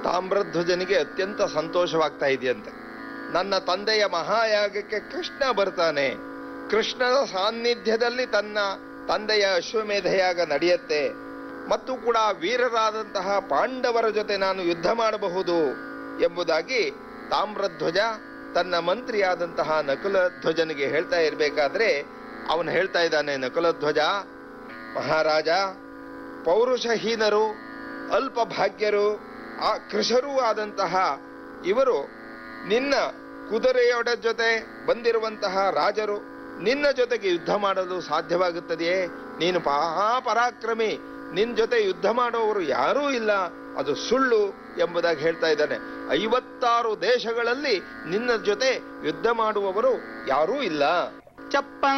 ತಾಮ್ರಧ್ವಜನಿಗೆ ಅತ್ಯಂತ ಸಂತೋಷವಾಗ್ತಾ ಇದೆಯಂತೆ ನನ್ನ ತಂದೆಯ ಮಹಾಯಾಗಕ್ಕೆ ಕೃಷ್ಣ ಬರ್ತಾನೆ ಕೃಷ್ಣನ ಸಾನ್ನಿಧ್ಯದಲ್ಲಿ ತನ್ನ ತಂದೆಯ ಅಶ್ವಮೇಧಯಾಗ ನಡೆಯುತ್ತೆ ಮತ್ತು ಕೂಡ ವೀರರಾದಂತಹ ಪಾಂಡವರ ಜೊತೆ ನಾನು ಯುದ್ಧ ಮಾಡಬಹುದು ಎಂಬುದಾಗಿ ತಾಮ್ರಧ್ವಜ ತನ್ನ ಮಂತ್ರಿಯಾದಂತಹ ನಕುಲಧ್ವಜನಿಗೆ ಹೇಳ್ತಾ ಇರಬೇಕಾದ್ರೆ ಅವನು ಹೇಳ್ತಾ ಇದ್ದಾನೆ ನಕುಲಧ್ವಜ ಮಹಾರಾಜ ಪೌರುಷಹೀನರು ಅಲ್ಪ ಭಾಗ್ಯರು ಆ ಕೃಷರೂ ಆದಂತಹ ಇವರು ನಿನ್ನ ಕುದುರೆಯೊಡ ಜೊತೆ ಬಂದಿರುವಂತಹ ರಾಜರು ನಿನ್ನ ಜೊತೆಗೆ ಯುದ್ಧ ಮಾಡಲು ಸಾಧ್ಯವಾಗುತ್ತದೆಯೇ ನೀನು ಮಹಾಪರಾಕ್ರಮಿ ನಿನ್ ಜೊತೆ ಯುದ್ಧ ಮಾಡುವವರು ಯಾರೂ ಇಲ್ಲ ಅದು ಸುಳ್ಳು ಎಂಬುದಾಗಿ ಹೇಳ್ತಾ ಇದ್ದಾನೆ ಐವತ್ತಾರು ದೇಶಗಳಲ್ಲಿ ನಿನ್ನ ಜೊತೆ ಯುದ್ಧ ಮಾಡುವವರು ಯಾರೂ ಇಲ್ಲ ಚಪ್ಪನ್